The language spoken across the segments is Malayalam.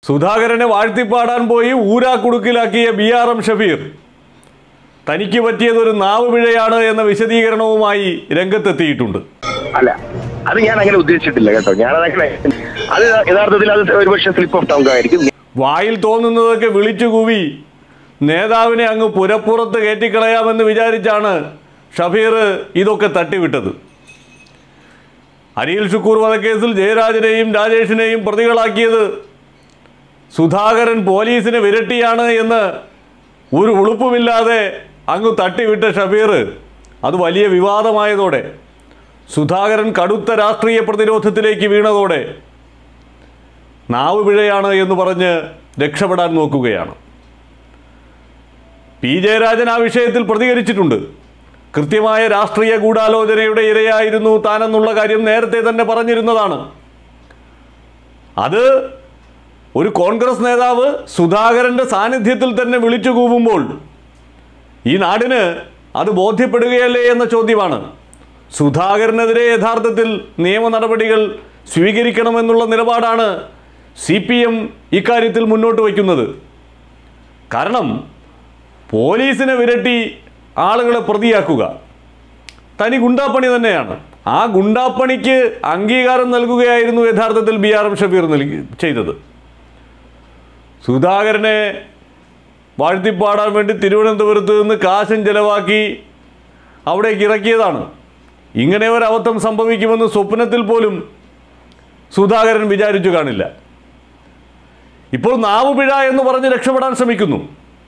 സുധാകരനെ വാഴ്ത്തിപ്പാടാൻ പോയി ഊരാക്കുടുക്കിലാക്കിയ ബി ആർ എം ഷഫീർ തനിക്ക് പറ്റിയത് ഒരു നാവ് പിഴയാണ് എന്ന വിശദീകരണവുമായി രംഗത്തെത്തിയിട്ടുണ്ട് അല്ല അത് ഞാൻ അങ്ങനെ ഉദ്ദേശിച്ചിട്ടില്ല കേട്ടോ ഞാനതങ്ങനെ അത് യഥാർത്ഥത്തിൽ അത് ഒരുപക്ഷെ സ്ലിപ്പ് ഓഫ് ടങ് ആയിരിക്കും വായിൽ തോന്നുന്നതൊക്കെ വിളിച്ചു കൂവി നേതാവിനെ അങ്ങ് പുരപ്പുറത്ത് കയറ്റിക്കളയാമെന്ന് വിചാരിച്ചാണ് ഷഫീർ ഇതൊക്കെ തട്ടിവിട്ടത് അനിൽ ഷുക്കൂർ വധക്കേസിൽ ജയരാജനെയും രാജേഷിനെയും പ്രതികളാക്കിയത് സുധാകരൻ പോലീസിനെ വിരട്ടിയാണ് എന്ന് ഒരു ഉളുപ്പുമില്ലാതെ അങ്ങ് തട്ടിവിട്ട ഷഫീർ അത് വലിയ വിവാദമായതോടെ സുധാകരൻ കടുത്ത രാഷ്ട്രീയ പ്രതിരോധത്തിലേക്ക് വീണതോടെ നാവ് പിഴയാണ് എന്ന് പറഞ്ഞ് രക്ഷപ്പെടാൻ നോക്കുകയാണ് പി ജയരാജൻ ആ വിഷയത്തിൽ പ്രതികരിച്ചിട്ടുണ്ട് കൃത്യമായ രാഷ്ട്രീയ ഗൂഢാലോചനയുടെ ഇരയായിരുന്നു താനെന്നുള്ള കാര്യം നേരത്തെ തന്നെ പറഞ്ഞിരുന്നതാണ് അത് ഒരു കോൺഗ്രസ് നേതാവ് സുധാകരൻ്റെ സാന്നിധ്യത്തിൽ തന്നെ വിളിച്ചു കൂവുമ്പോൾ ഈ നാടിന് അത് ബോധ്യപ്പെടുകയല്ലേ എന്ന ചോദ്യമാണ് സുധാകരനെതിരെ യഥാർത്ഥത്തിൽ നിയമ നടപടികൾ സ്വീകരിക്കണമെന്നുള്ള നിലപാടാണ് സി പി എം ഇക്കാര്യത്തിൽ മുന്നോട്ട് വയ്ക്കുന്നത് കാരണം പോലീസിനെ വിരട്ടി ആളുകളെ പ്രതിയാക്കുക തനി ഗുണ്ടാപ്പണി തന്നെയാണ് ആ ഗുണ്ടാപ്പണിക്ക് അംഗീകാരം നൽകുകയായിരുന്നു യഥാർത്ഥത്തിൽ ബി ആർ എം ഷബീർ നൽകി ചെയ്തത് സുധാകരനെ വാഴ്ത്തിപ്പാടാൻ വേണ്ടി തിരുവനന്തപുരത്ത് നിന്ന് കാശും ചെലവാക്കി അവിടേക്ക് ഇറക്കിയതാണ് ഇങ്ങനെ ഒരു അബദ്ധം സംഭവിക്കുമെന്ന് സ്വപ്നത്തിൽ പോലും സുധാകരൻ വിചാരിച്ചു കാണില്ല ഇപ്പോൾ നാവുപിഴ എന്ന് പറഞ്ഞ് രക്ഷപ്പെടാൻ ശ്രമിക്കുന്നു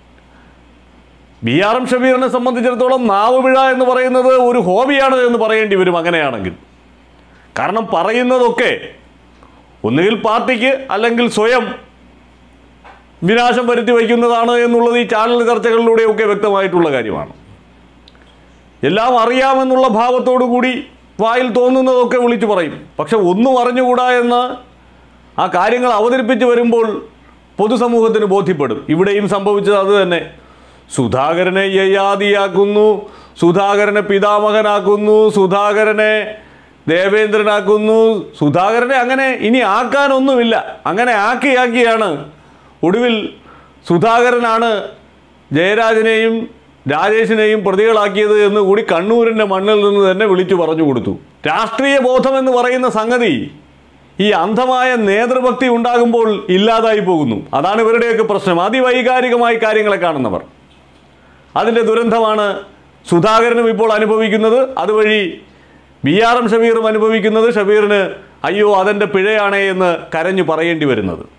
ബി ആർ എം ഷബീറിനെ സംബന്ധിച്ചിടത്തോളം നാവുപിഴ എന്ന് പറയുന്നത് ഒരു ഹോബിയാണ് എന്ന് പറയേണ്ടി വരും അങ്ങനെയാണെങ്കിൽ കാരണം പറയുന്നതൊക്കെ ഒന്നുകിൽ പാർട്ടിക്ക് അല്ലെങ്കിൽ സ്വയം വിനാശം വരുത്തി വയ്ക്കുന്നതാണ് എന്നുള്ളത് ഈ ചാനൽ ചർച്ചകളിലൂടെയൊക്കെ വ്യക്തമായിട്ടുള്ള കാര്യമാണ് എല്ലാം അറിയാമെന്നുള്ള ഭാവത്തോടു കൂടി വായിൽ തോന്നുന്നതൊക്കെ വിളിച്ചു പറയും പക്ഷെ ഒന്നും അറിഞ്ഞുകൂടാ എന്ന് ആ കാര്യങ്ങൾ അവതരിപ്പിച്ച് വരുമ്പോൾ പൊതുസമൂഹത്തിന് ബോധ്യപ്പെടും ഇവിടെയും സംഭവിച്ചത് അത് തന്നെ സുധാകരനെ യയാദിയാക്കുന്നു സുധാകരനെ പിതാമഹനാക്കുന്നു സുധാകരനെ ദേവേന്ദ്രനാക്കുന്നു സുധാകരനെ അങ്ങനെ ഇനി ആക്കാനൊന്നുമില്ല അങ്ങനെ ആക്കി ആക്കിയാണ് ഒടുവിൽ സുധാകരനാണ് ജയരാജനെയും രാജേഷിനെയും പ്രതികളാക്കിയത് എന്ന് കൂടി കണ്ണൂരിൻ്റെ മണ്ണിൽ നിന്ന് തന്നെ വിളിച്ചു പറഞ്ഞു കൊടുത്തു രാഷ്ട്രീയ ബോധം എന്ന് പറയുന്ന സംഗതി ഈ അന്ധമായ നേതൃഭക്തി ഉണ്ടാകുമ്പോൾ ഇല്ലാതായി പോകുന്നു അതാണ് ഇവരുടെയൊക്കെ പ്രശ്നം അതിവൈകാരികമായി കാര്യങ്ങളെ കാണുന്നവർ അതിൻ്റെ ദുരന്തമാണ് സുധാകരനും ഇപ്പോൾ അനുഭവിക്കുന്നത് അതുവഴി ബി ആർ എം ഷബീറും അനുഭവിക്കുന്നത് ഷബീറിന് അയ്യോ അതെൻ്റെ പിഴയാണേ എന്ന് കരഞ്ഞു പറയേണ്ടി വരുന്നത്